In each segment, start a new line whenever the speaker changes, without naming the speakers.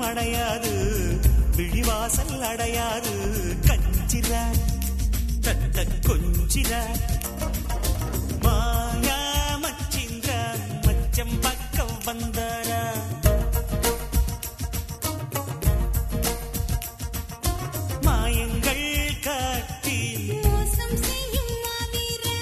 அடையாது விழிவாசல் அடையாது கஞ்சிர தத்த கொஞ்சிர மாயா மச்சிந்திர மச்சம் பக்கம் வந்தாரா மாயங்கள் காட்டி
மோசம் செய்யும் மாவீரா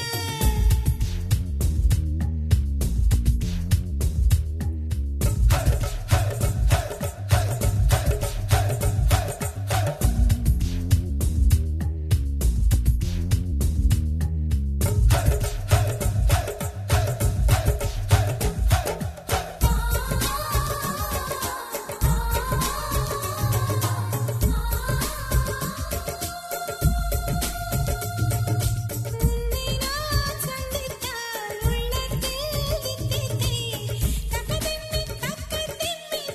உன்னை நான் சந்தித்தால் உள்ளத்தில் தித்தித்தே தகதிம்மி தக்கதிம்மி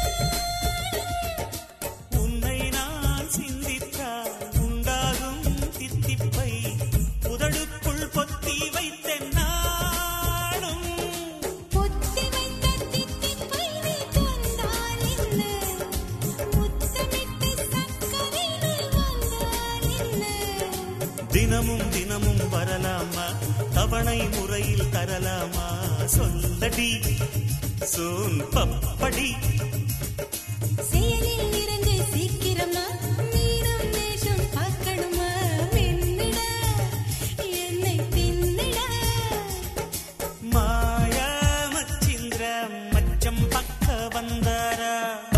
உன்னை நான் சிந்தித்தால் உண்டாகும் தித்திப்பை உதடுக்குள் பொத்தி வைத்த நாளும்
பொத்தி வைத்த தித்திப்பை நீ தந்தால் என்ன முத்தமிட்டு சக்கரை நீ வந்தால் என்ன
தினமும் தினமும் வரலாமா தவணை முறையில் தரலாமா சொல்லடி சோன் பப்படி
செயலில் இறங்கு சீக்கிரமா மீண்டும் நேசம் பார்க்கணுமா மென்னிட என்னை தின்னிட
மாயா மச்சிந்திர மச்சம் பக்க வந்தாரா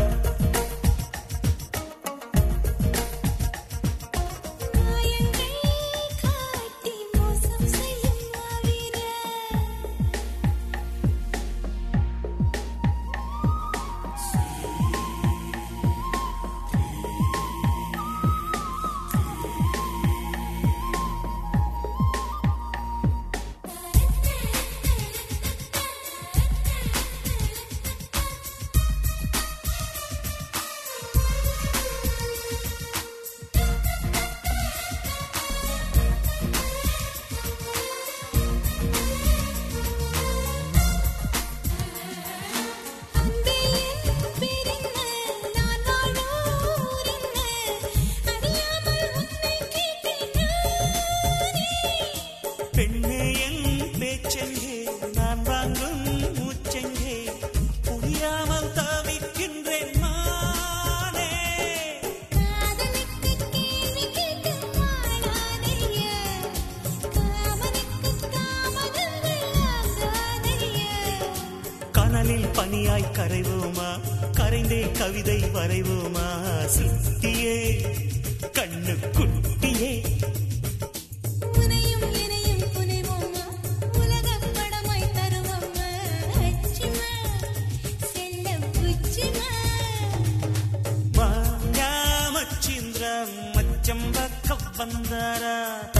மாயங்கள் காட்டி மோசம் செய்யும் மாவீரா அன்பே என் பேரென்ன நான் வாழும் ஊரென்ன அறியாமல் உன்னை கேட்டேன் நானே
பெண்ணே என் பேச்செங்கே நான் வாங்கும் மூச்செங்கே புரியாமல் தவிக்கின்றேன் மானே
காதலுக்கு கேள்வி கேட்டு மாடாதையா காமனுக்கு காமகங்கள் ஆகாதையா
கனலில் பனியாய் கரைவோமா கரைந்தே கவிதை வரைவோமா சித்தியே கண்ணு குட்டியே
உனையும் இணையும் புனைவோமா உலகப் படமாய் தருவோமா அச்சிமா செல்லம் புச்சிமா
மாயா மச்சிந்திர மச்சம் பக்க வந்தாரா